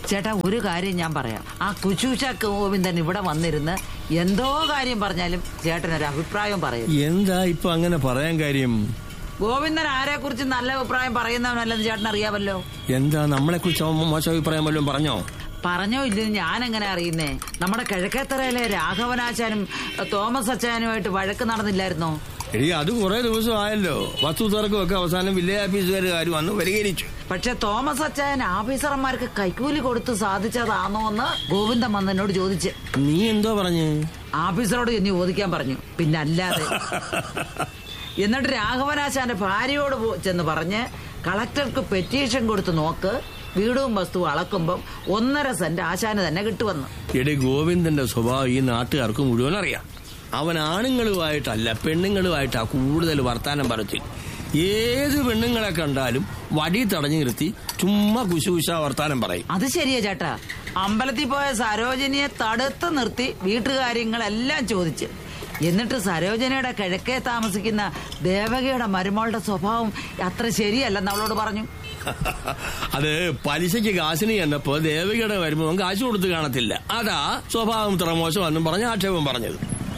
ചേട്ടാ ഒരു കാര്യം ഞാൻ പറയാം ആ കുശൂഷ ഗോവിന്ദൻ ഇവിടെ വന്നിരുന്ന് എന്തോ കാര്യം പറഞ്ഞാലും ചേട്ടൻ ഒരു അഭിപ്രായം പറയും എന്താ ഇപ്പൊ അങ്ങനെ പറയാൻ കാര്യം ഗോവിന്ദൻ ആരെ കുറിച്ച് നല്ല അഭിപ്രായം പറയുന്നവനല്ലെന്ന് ചേട്ടൻ അറിയാമല്ലോ എന്താ നമ്മളെ കുറിച്ച് മോശം അഭിപ്രായം വല്ലതും പറഞ്ഞോ പറഞ്ഞോ ഇല്ലെന്ന് ഞാൻ എങ്ങനെ അറിയുന്നേ നമ്മുടെ കിഴക്കേത്തറയിലെ രാഘവനാശാനും തോമസ് അച്ചാനുമായിട്ട് വഴക്ക് നടന്നില്ലായിരുന്നോ എടി അത് കുറെ ദിവസം ആയല്ലോ വസ്തു തർക്കം ഒക്കെ അവസാനം വില്ലേജ് ഓഫീസുകാർ വന്ന് പരിഹരിച്ചു പക്ഷെ തോമസ് അച്ചായൻ ഓഫീസർമാർക്ക് കൈക്കൂലി കൊടുത്ത് സാധിച്ചതാണോ എന്ന് ഗോവിന്ദൻ വന്ന് എന്നോട് ചോദിച്ച് നീ എന്തോ പറഞ്ഞ് ഓഫീസറോട് ഇനി ചോദിക്കാൻ പറഞ്ഞു പിന്നെ അല്ലാതെ എന്നിട്ട് രാഘവനാശാന്റെ ഭാര്യയോട് പോ- ചെന്ന് പറഞ്ഞ് കളക്ടർക്ക് പെറ്റീഷൻ കൊടുത്ത് നോക്ക് വീടും വസ്തു അളക്കുമ്പം ഒന്നര സെന്റ് ആശാന് തന്നെ കിട്ടുമെന്ന് എടി ഗോവിന്ദന്റെ സ്വഭാവം ഈ നാട്ടുകാർക്ക് മുഴുവൻ അറിയാം അവൻ ആണുങ്ങളുമായിട്ടല്ല പെണ്ണുങ്ങളുമായിട്ടാ കൂടുതൽ വർത്താനം പറച്ചിൽ ഏത് പെണ്ണുങ്ങളെ കണ്ടാലും വടി തടഞ്ഞു നിർത്തി ചുമ്മാ കുശുകുശ വർത്താനം പറയും അത് ശരിയാ ചേട്ടാ അമ്പലത്തിൽ പോയ സരോജിനിയെ തടുത്ത് നിർത്തി വീട്ടുകാര്യങ്ങളെല്ലാം ചോദിച്ച് എന്നിട്ട് സരോജനയുടെ കിഴക്കേ താമസിക്കുന്ന ദേവകിയുടെ മരുമകളുടെ സ്വഭാവം അത്ര ശരിയല്ലെന്ന് അവളോട് പറഞ്ഞു അത് പലിശയ്ക്ക് കാശിന് ചെന്നപ്പോ ദേവികയുടെ വരുമ്പോ കാശ് കൊടുത്ത് കാണത്തില്ല അതാ സ്വഭാവം ഇത്ര മോശമെന്നും പറഞ്ഞ് ആക്ഷേപം പറഞ്ഞത്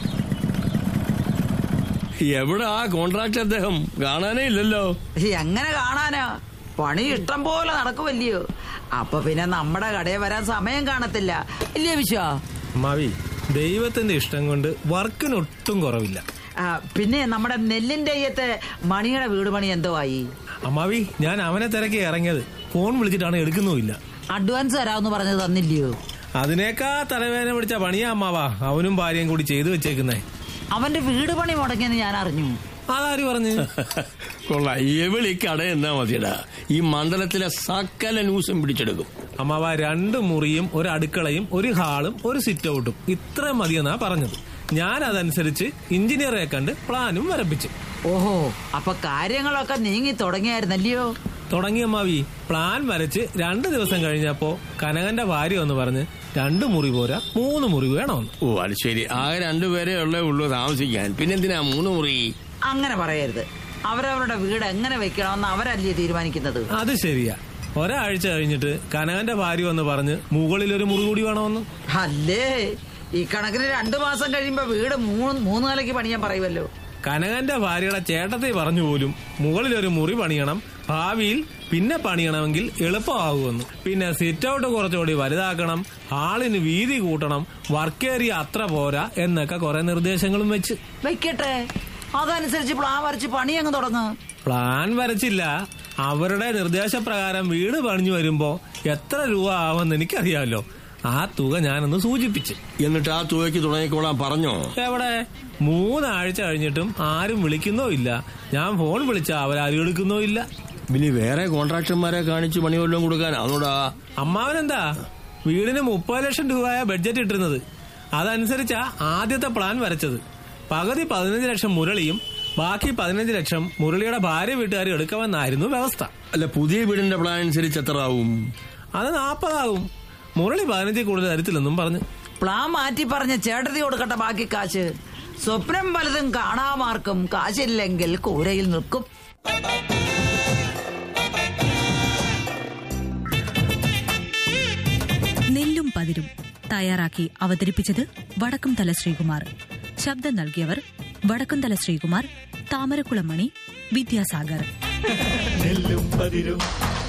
എവിടാ കോൺട്രാക്ട് അദ്ദേഹം കാണാനേ ഇല്ലല്ലോ എങ്ങനെ കാണാനാ പണി ഇഷ്ടം പോലെ നടക്കുമല്ലയോ അപ്പൊ പിന്നെ നമ്മുടെ കടയിൽ വരാൻ സമയം കാണത്തില്ല ഇല്ലേ വിശ്വാ മാവി ദൈവത്തിന്റെ ഇഷ്ടം കൊണ്ട് വർക്കിന് ഒട്ടും കുറവില്ല ആ, പിന്നെ നമ്മുടെ നെല്ലിന്റെ അയ്യത്തെ മണിയുടെ വീട് പണി എന്തോ ആയി അമ്മാവി ഞാൻ അവനെ തിരക്കി ഇറങ്ങിയത് ഫോൺ വിളിച്ചിട്ടാണ് എടുക്കുന്നുമില്ല അഡ്വാൻസ് തരാമെന്ന് പറഞ്ഞത് തന്നില്ലയോ അതിനേക്കാ തലവേദന പിടിച്ച പണിയാ അമ്മാവാ അവനും ഭാര്യയും കൂടി ചെയ്തു വെച്ചേക്കുന്നേ അവന്റെ വീട് പണി മുടങ്ങിയെന്ന് ഞാൻ അറിഞ്ഞു അതാര് പറഞ്ഞു കൊള്ളാം എവിളി കട എന്നാ മതിയടാ ഈ മണ്ഡലത്തിലെ സകല ന്യൂസും പിടിച്ചെടുക്കും അമ്മാവ രണ്ട് മുറിയും ഒരു അടുക്കളയും ഒരു ഹാളും ഒരു സിറ്റ് ഔട്ടും ഇത്ര മതിയെന്നാ പറഞ്ഞത് ഞാൻ അതനുസരിച്ച് എഞ്ചിനീയറെ കണ്ട് പ്ലാനും വരപ്പിച്ചു ഓഹോ അപ്പൊ കാര്യങ്ങളൊക്കെ നീങ്ങി തുടങ്ങിയായിരുന്നല്ലയോ തുടങ്ങിയ മാവി പ്ലാൻ വരച്ച് രണ്ട് ദിവസം കഴിഞ്ഞപ്പോ കനകന്റെ ഭാര്യ എന്ന് പറഞ്ഞ് രണ്ട് മുറി പോരാ മൂന്ന് മുറി വേണമെന്ന് ഓ അത് ശരി ആകെ രണ്ടുപേരേ ഉള്ളേ ഉള്ളൂ താമസിക്കാൻ പിന്നെന്തിനാ മൂന്ന് മുറി അങ്ങനെ പറയരുത് അവരവരുടെ വീട് എങ്ങനെ വെക്കണമെന്ന് അവരല്ലേ തീരുമാനിക്കുന്നത് അത് ശരിയാ ഒരാഴ്ച കഴിഞ്ഞിട്ട് കനകന്റെ ഭാര്യ എന്ന് പറഞ്ഞ് മുകളിൽ ഒരു മുറി കൂടി വേണമെന്ന് അല്ലേ ഈ കണക്കിന് രണ്ടു മാസം കഴിയുമ്പോ വീട് മൂന്ന് മൂന്ന് നിലയ്ക്ക് പണിയാൻ പറയുമല്ലോ കനകന്റെ ഭാര്യയുടെ ചേട്ടത്തെ പറഞ്ഞു പോലും മുകളിൽ ഒരു മുറി പണിയണം ഭാവിയിൽ പിന്നെ പണിയണമെങ്കിൽ എളുപ്പമാകുമെന്ന് പിന്നെ സിറ്റ് ഔട്ട് കുറച്ചുകൂടി വലുതാക്കണം ഹാളിന് വീതി കൂട്ടണം വർക്ക് ഏരിയ അത്ര പോരാ എന്നൊക്കെ കുറെ നിർദ്ദേശങ്ങളും വെച്ച് വെക്കട്ടെ അതനുസരിച്ച് പ്ലാൻ വരച്ച് പണി അങ്ങ് തുടങ്ങ് പ്ലാൻ വരച്ചില്ല അവരുടെ നിർദ്ദേശപ്രകാരം വീട് പണിഞ്ഞു വരുമ്പോ എത്ര രൂപ ആവുമെന്ന് എനിക്കറിയാമല്ലോ ആ തുക ഞാനൊന്ന് സൂചിപ്പിച്ച് എന്നിട്ട് ആ തുകയ്ക്ക് തുടങ്ങിക്കോളാൻ പറഞ്ഞോ എവിടെ മൂന്നാഴ്ച കഴിഞ്ഞിട്ടും ആരും വിളിക്കുന്നോ ഇല്ല ഞാൻ ഫോൺ വിളിച്ചാ അവരാരും എടുക്കുന്നോ ഇല്ല ഇനി വേറെ കോൺട്രാക്ടർമാരെ കാണിച്ച് പണി വല്ലതും കൊടുക്കാനാണോടാ അമ്മാവനെന്താ വീടിന് മുപ്പത് ലക്ഷം രൂപയ ബഡ്ജറ്റ് ഇട്ടിരുന്നത് അതനുസരിച്ചാ ആദ്യത്തെ പ്ലാൻ വരച്ചത് പകുതി പതിനഞ്ച് ലക്ഷം മുരളിയും ബാക്കി പതിനഞ്ച് ലക്ഷം മുരളിയുടെ ഭാര്യ വീട്ടുകാരും എടുക്കാമെന്നായിരുന്നു വ്യവസ്ഥ അല്ല പുതിയ വീടിന്റെ പ്ലാൻ അനുസരിച്ച് എത്ര ആവും അത് നാപ്പതാകും മുരളി പതിനഞ്ചിൽ കൂടുതൽ തരത്തില്ലെന്നും പറഞ്ഞു പ്ലാൻ മാറ്റി പറഞ്ഞ് ചേട്ടത്തി കൊടുക്കട്ടെ ബാക്കി കാശ് സ്വപ്നം പലതും കാണാമാർക്കും കാശില്ലെങ്കിൽ കൂരയിൽ നിൽക്കും നെല്ലും പതിരും തയ്യാറാക്കി അവതരിപ്പിച്ചത് വടക്കുംതല ശ്രീകുമാർ ശബ്ദം നൽകിയവർ വടക്കുംതല ശ്രീകുമാർ താമരക്കുളമണി വിദ്യാസാഗർ നെല്ലും പതിരും